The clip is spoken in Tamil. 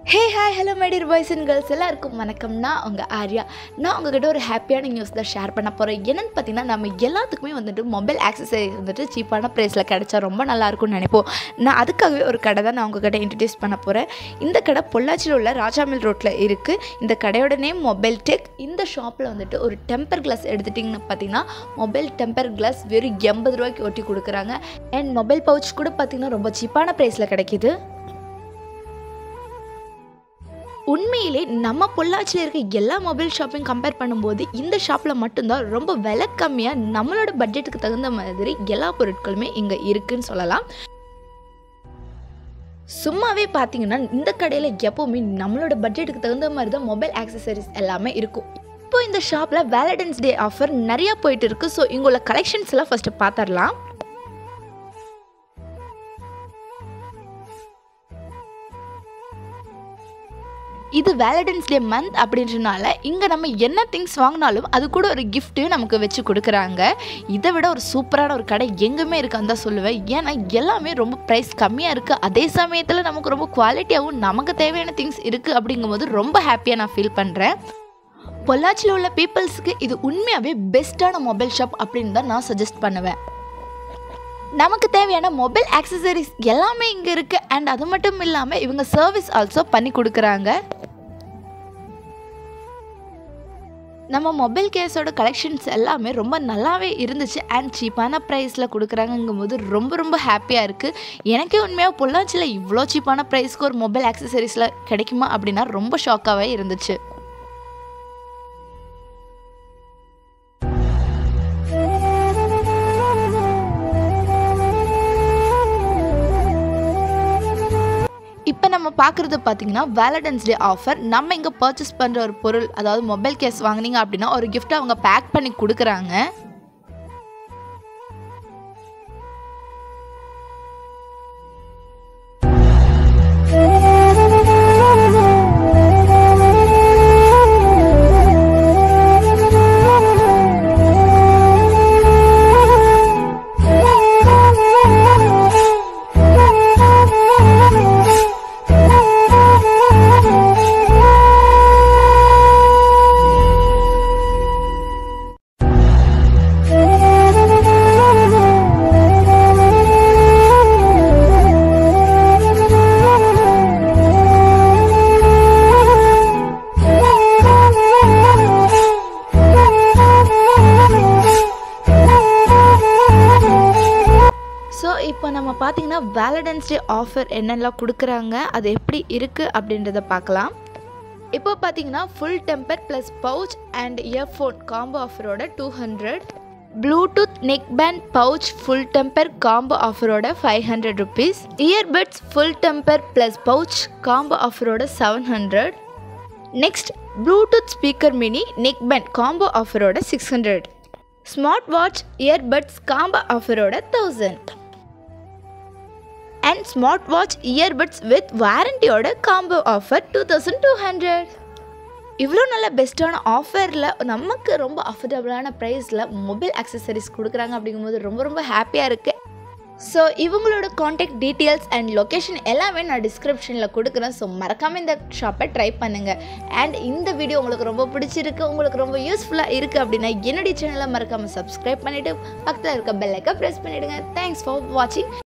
hey hi hello my dear boys and girls எல்லாருக்கும் வணக்கம் நான் உங்கள் ஆர்யா நான் உங்ககிட்ட ஒரு ஹாப்பியான நியூஸ் தான் ஷேர் பண்ண போகிறேன் என்னென்னு பார்த்தீங்கன்னா நம்ம எல்லாத்துக்குமே வந்துட்டு மொபைல் ஆக்சசரிஸ் வந்துட்டு சீப்பான ப்ரைஸில் கிடைச்சா ரொம்ப நல்லாயிருக்கும்னு நினைப்போம் நான் அதுக்காகவே ஒரு கடை தான் நான் உங்ககிட்ட இன்ட்ரடியூஸ் பண்ண போகிறேன் இந்த கடை பொள்ளாச்சியில் உள்ள ராஜாமில் ரோட்டில் இருக்குது இந்த கடையோட நேம் மொபைல் டெக் இந்த ஷாப்பில் வந்துட்டு ஒரு டெம்பர் கிளாஸ் எடுத்துட்டிங்கன்னு பார்த்தீங்கன்னா மொபைல் டெம்பர் கிளாஸ் வெறும் எண்பது ரூபாய்க்கு ஒட்டி கொடுக்குறாங்க அண்ட் மொபைல் பவுச் கூட பார்த்தீங்கன்னா ரொம்ப சீப்பான ப்ரைஸில் கிடைக்கிது உண்மையிலே நம்ம பொள்ளாச்சியில் இருக்க எல்லா மொபைல் ஷாப்பையும் கம்பேர் பண்ணும்போது இந்த ஷாப்பில் மட்டும்தான் ரொம்ப விலை கம்மியாக நம்மளோட பட்ஜெட்டுக்கு தகுந்த மாதிரி எல்லா பொருட்களுமே இங்கே இருக்குன்னு சொல்லலாம் சும்மாவே பார்த்தீங்கன்னா இந்த கடையில் எப்போவுமே நம்மளோட பட்ஜெட்டுக்கு தகுந்த மாதிரி தான் மொபைல் ஆக்சசரிஸ் எல்லாமே இருக்கும் இப்போ இந்த ஷாப்பில் வேலண்டைன்ஸ் டே ஆஃபர் நிறையா போயிட்டு இருக்கு ஸோ இங்குள்ள கலெக்ஷன்ஸ் எல்லாம் ஃபஸ்ட்டு பார்த்துடலாம் இது வேலண்டைன்ஸ் டே மந்த் அப்படின்றனால இங்கே நம்ம என்ன திங்ஸ் வாங்கினாலும் அது கூட ஒரு கிஃப்ட்டையும் நமக்கு வச்சு கொடுக்குறாங்க இதை விட ஒரு சூப்பரான ஒரு கடை எங்குமே இருக்கான்னு தான் சொல்லுவேன் ஏன்னா எல்லாமே ரொம்ப ப்ரைஸ் கம்மியாக இருக்குது அதே சமயத்தில் நமக்கு ரொம்ப குவாலிட்டியாகவும் நமக்கு தேவையான திங்ஸ் இருக்குது அப்படிங்கும்போது ரொம்ப ஹாப்பியாக நான் ஃபீல் பண்ணுறேன் பொள்ளாச்சியில் உள்ள பீப்புள்ஸுக்கு இது உண்மையாகவே பெஸ்ட்டான மொபைல் ஷாப் அப்படின்னு தான் நான் சஜஸ்ட் பண்ணுவேன் நமக்கு தேவையான மொபைல் ஆக்சசரிஸ் எல்லாமே இங்கே இருக்குது அண்ட் அது மட்டும் இல்லாமல் இவங்க சர்வீஸ் ஆல்சோ பண்ணி கொடுக்குறாங்க நம்ம மொபைல் கேஸோட கலெக்ஷன்ஸ் எல்லாமே ரொம்ப நல்லாவே இருந்துச்சு அண்ட் சீப்பான ப்ரைஸில் கொடுக்குறாங்கங்கும் போது ரொம்ப ரொம்ப ஹாப்பியாக இருக்குது எனக்கே உண்மையாக பொள்ளாச்சியில் இவ்வளோ சீப்பான ப்ரைஸ்க்கு ஒரு மொபைல் ஆக்சசரிஸில் கிடைக்குமா அப்படின்னா ரொம்ப ஷாக்காகவே இருந்துச்சு இப்போ நம்ம பார்க்குறது பார்த்தீங்கன்னா வேலண்டைன்ஸ் டே ஆஃபர் நம்ம இங்கே பர்ச்சேஸ் பண்ணுற ஒரு பொருள் அதாவது மொபைல் கேஸ் வாங்குனீங்க அப்படின்னா ஒரு gift அவங்க பேக் பண்ணி கொடுக்குறாங்க ஸோ இப்போ நம்ம பார்த்தீங்கன்னா வேலண்டைன்ஸ் டே ஆஃபர் என்னெல்லாம் கொடுக்குறாங்க அது எப்படி இருக்குது அப்படின்றத பார்க்கலாம் இப்போ பார்த்தீங்கன்னா full temper plus pouch and earphone combo ஆஃபரோட two hundred Bluetooth neckband pouch full temper combo ஆஃபரோட five hundred rupees earbuds full temper plus pouch combo ஆஃபரோட seven hundred next Bluetooth speaker mini neckband combo ஆஃபரோட six hundred smart watch earbuds combo ஆஃபரோட thousand and smart watch earbuds with வாரண்டியோட combo offer two thousand two hundred இவ்வளோ நல்ல பெஸ்ட்டான ஆஃபரில் நமக்கு ரொம்ப அஃபோர்டபுளான ப்ரைஸில் மொபைல் ஆக்சசரிஸ் கொடுக்குறாங்க அப்படிங்கும்போது ரொம்ப ரொம்ப ஹாப்பியாக இருக்குது ஸோ இவங்களோட காண்டாக்ட் டீட்டெயில்ஸ் அண்ட் லொக்கேஷன் எல்லாமே நான் டிஸ்கிரிப்ஷனில் கொடுக்குறேன் ஸோ மறக்காமல் இந்த ஷாப்பை ட்ரை பண்ணுங்கள் அண்ட் இந்த வீடியோ உங்களுக்கு ரொம்ப பிடிச்சிருக்கு உங்களுக்கு ரொம்ப யூஸ்ஃபுல்லாக இருக்குது அப்படின்னா என்னுடைய சேனலை மறக்காமல் சப்ஸ்கிரைப் பண்ணிவிட்டு பக்கத்தில் இருக்க பெல்லைக்கை ப்ரெஸ் பண்ணிவிடுங்க தேங்க்ஸ் ஃபார் வாட்சிங்